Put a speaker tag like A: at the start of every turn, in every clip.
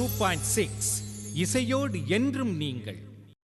A: point six இசையோடு என்றும் நீங்கள்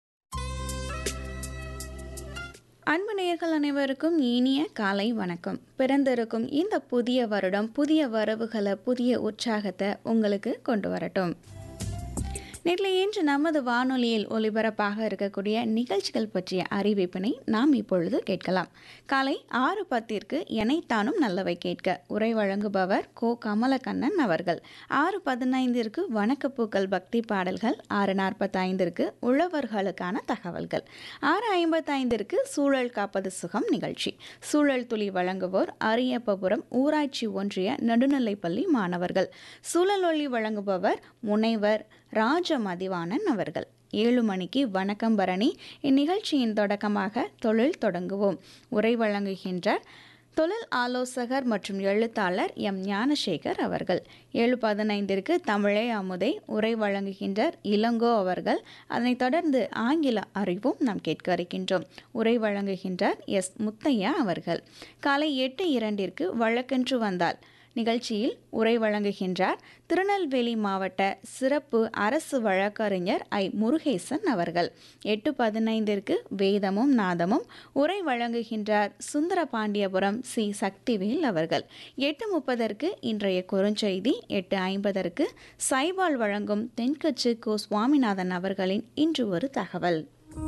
B: அன்பு நேயர்கள் அனைவருக்கும் இனிய காலை வணக்கம் பிறந்திருக்கும் இந்த புதிய வருடம் புதிய வரவுகளை புதிய உற்சாகத்தை உங்களுக்கு கொண்டு வரட்டும் நேரில் இன்று நமது வானொலியில் ஒலிபரப்பாக இருக்கக்கூடிய நிகழ்ச்சிகள் பற்றிய அறிவிப்பினை நாம் இப்பொழுது கேட்கலாம் காலை ஆறு பத்திற்கு எனைத்தானும் நல்லவை கேட்க உரை வழங்குபவர் கோ கமலக்கண்ணன் அவர்கள் ஆறு பதினைந்திற்கு வணக்கப்பூக்கள் பக்தி பாடல்கள் ஆறு நாற்பத்தைந்திற்கு உழவர்களுக்கான தகவல்கள் ஆறு ஐம்பத்தைந்திற்கு சூழல் காப்பது சுகம் நிகழ்ச்சி சூழல் துளி வழங்குவோர் அரியப்பபுரம் ஊராட்சி ஒன்றிய நடுநிலைப்பள்ளி மாணவர்கள் சூழல் ஒளி வழங்குபவர் முனைவர் ராஜ மதிவாணன் அவர்கள் ஏழு மணிக்கு வணக்கம் பரணி இந்நிகழ்ச்சியின் தொடக்கமாக தொழில் தொடங்குவோம் உரை வழங்குகின்றார் தொழில் ஆலோசகர் மற்றும் எழுத்தாளர் எம் ஞானசேகர் அவர்கள் ஏழு பதினைந்திற்கு தமிழே அமுதை உரை வழங்குகின்றார் இளங்கோ அவர்கள் அதனைத் தொடர்ந்து ஆங்கில அறிவும் நாம் கேட்க இருக்கின்றோம் உரை வழங்குகின்றார் எஸ் முத்தையா அவர்கள் காலை எட்டு இரண்டிற்கு வழக்கென்று வந்தால் நிகழ்ச்சியில் உரை வழங்குகின்றார் திருநெல்வேலி மாவட்ட சிறப்பு அரசு வழக்கறிஞர் ஐ முருகேசன் அவர்கள் எட்டு பதினைந்திற்கு வேதமும் நாதமும் உரை வழங்குகின்றார் சுந்தரபாண்டியபுரம் சி சக்திவேல் அவர்கள் எட்டு முப்பதற்கு இன்றைய குறுஞ்செய்தி எட்டு ஐம்பதற்கு சைபால் வழங்கும் தென்கட்சி கோ சுவாமிநாதன் அவர்களின் இன்று ஒரு தகவல்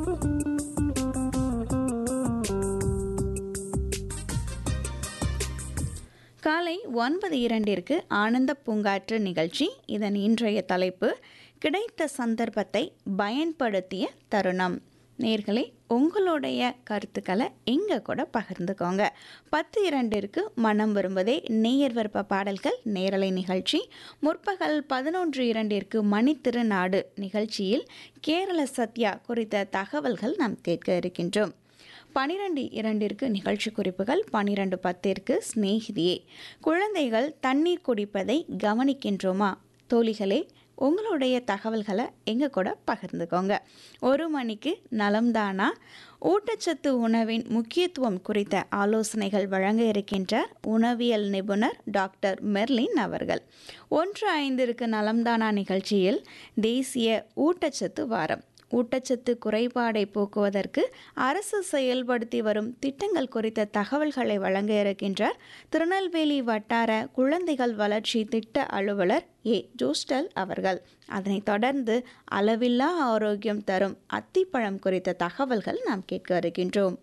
B: காலை ஒன்பது இரண்டிற்கு ஆனந்த பூங்காற்று நிகழ்ச்சி இதன் இன்றைய தலைப்பு கிடைத்த சந்தர்ப்பத்தை பயன்படுத்திய தருணம் நேர்களே உங்களுடைய கருத்துக்களை எங்கே கூட பகிர்ந்துக்கோங்க பத்து இரண்டிற்கு மனம் வரும்பதே நேயர் விருப்ப பாடல்கள் நேரலை நிகழ்ச்சி முற்பகல் பதினொன்று இரண்டிற்கு மணித்திருநாடு நிகழ்ச்சியில் கேரள சத்யா குறித்த தகவல்கள் நாம் கேட்க இருக்கின்றோம் பனிரெண்டு இரண்டிற்கு நிகழ்ச்சி குறிப்புகள் பனிரெண்டு பத்திற்கு சிநேகிதியே குழந்தைகள் தண்ணீர் குடிப்பதை கவனிக்கின்றோமா தோழிகளே உங்களுடைய தகவல்களை எங்கள் கூட பகிர்ந்துக்கோங்க ஒரு மணிக்கு நலம்தானா ஊட்டச்சத்து உணவின் முக்கியத்துவம் குறித்த ஆலோசனைகள் வழங்க இருக்கின்றார் உணவியல் நிபுணர் டாக்டர் மெர்லின் அவர்கள் ஒன்று ஐந்திற்கு நலம்தானா நிகழ்ச்சியில் தேசிய ஊட்டச்சத்து வாரம் ஊட்டச்சத்து குறைபாடை போக்குவதற்கு அரசு செயல்படுத்தி வரும் திட்டங்கள் குறித்த தகவல்களை வழங்க இருக்கின்றார் திருநெல்வேலி வட்டார குழந்தைகள் வளர்ச்சி திட்ட அலுவலர் ஏ ஜோஸ்டல் அவர்கள் அதனைத் தொடர்ந்து அளவில்லா ஆரோக்கியம் தரும் அத்திப்பழம் குறித்த தகவல்கள் நாம் கேட்க இருக்கின்றோம்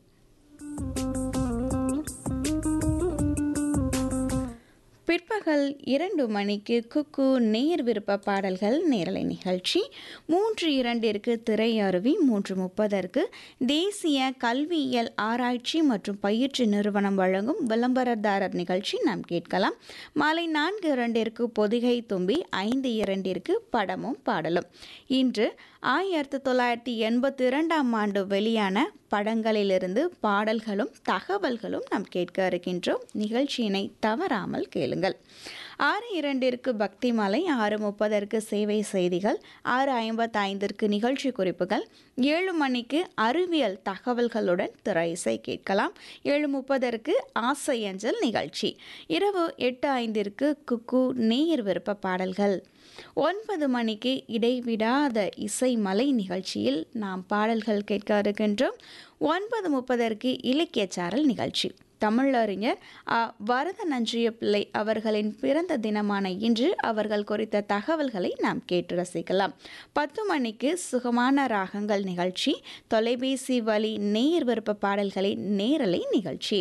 B: பிற்பகல் இரண்டு மணிக்கு குக்கு நேர் விருப்ப பாடல்கள் நேரலை நிகழ்ச்சி மூன்று இரண்டிற்கு திரையருவி மூன்று முப்பதற்கு தேசிய கல்வியியல் ஆராய்ச்சி மற்றும் பயிற்சி நிறுவனம் வழங்கும் விளம்பரதாரர் நிகழ்ச்சி நாம் கேட்கலாம் மாலை நான்கு இரண்டிற்கு பொதிகை தும்பி ஐந்து இரண்டிற்கு படமும் பாடலும் இன்று ஆயிரத்தி தொள்ளாயிரத்தி எண்பத்தி இரண்டாம் ஆண்டு வெளியான படங்களிலிருந்து பாடல்களும் தகவல்களும் நாம் கேட்க இருக்கின்றோம் நிகழ்ச்சியினை தவறாமல் கேளுங்கள் ஆறு இரண்டிற்கு பக்தி மாலை ஆறு முப்பதற்கு சேவை செய்திகள் ஆறு ஐம்பத்தி ஐந்திற்கு நிகழ்ச்சி குறிப்புகள் ஏழு மணிக்கு அறிவியல் தகவல்களுடன் திரை இசை கேட்கலாம் ஏழு முப்பதற்கு ஆசையஞ்சல் நிகழ்ச்சி இரவு எட்டு ஐந்திற்கு குக்கு நேர் விருப்ப பாடல்கள் ஒன்பது மணிக்கு இடைவிடாத இசை மலை நிகழ்ச்சியில் நாம் பாடல்கள் கேட்க இருக்கின்றோம் ஒன்பது முப்பதற்கு இலக்கிய சாரல் நிகழ்ச்சி தமிழறிஞர் அ வரத நன்றிய பிள்ளை அவர்களின் பிறந்த தினமான இன்று அவர்கள் குறித்த தகவல்களை நாம் கேட்டு ரசிக்கலாம் பத்து மணிக்கு சுகமான ராகங்கள் நிகழ்ச்சி தொலைபேசி வழி நேர் விருப்ப பாடல்களின் நேரலை நிகழ்ச்சி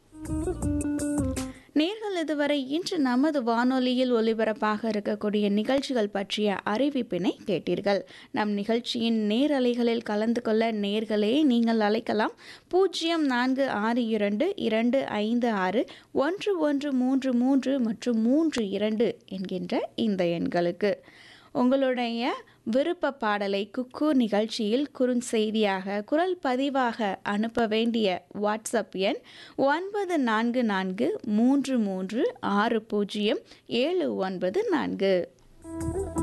B: நேர்கள் இதுவரை இன்று நமது வானொலியில் ஒலிபரப்பாக இருக்கக்கூடிய நிகழ்ச்சிகள் பற்றிய அறிவிப்பினை கேட்டீர்கள் நம் நிகழ்ச்சியின் நேரலைகளில் கலந்து கொள்ள நேர்களே நீங்கள் அழைக்கலாம் பூஜ்ஜியம் நான்கு ஆறு இரண்டு இரண்டு ஐந்து ஆறு ஒன்று ஒன்று மூன்று மூன்று மற்றும் மூன்று இரண்டு என்கின்ற இந்த எண்களுக்கு உங்களுடைய விருப்ப பாடலை குக்கு நிகழ்ச்சியில் குறுஞ்செய்தியாக குரல் பதிவாக அனுப்ப வேண்டிய வாட்ஸ்அப் எண் ஒன்பது நான்கு நான்கு மூன்று மூன்று ஆறு பூஜ்ஜியம் ஏழு ஒன்பது நான்கு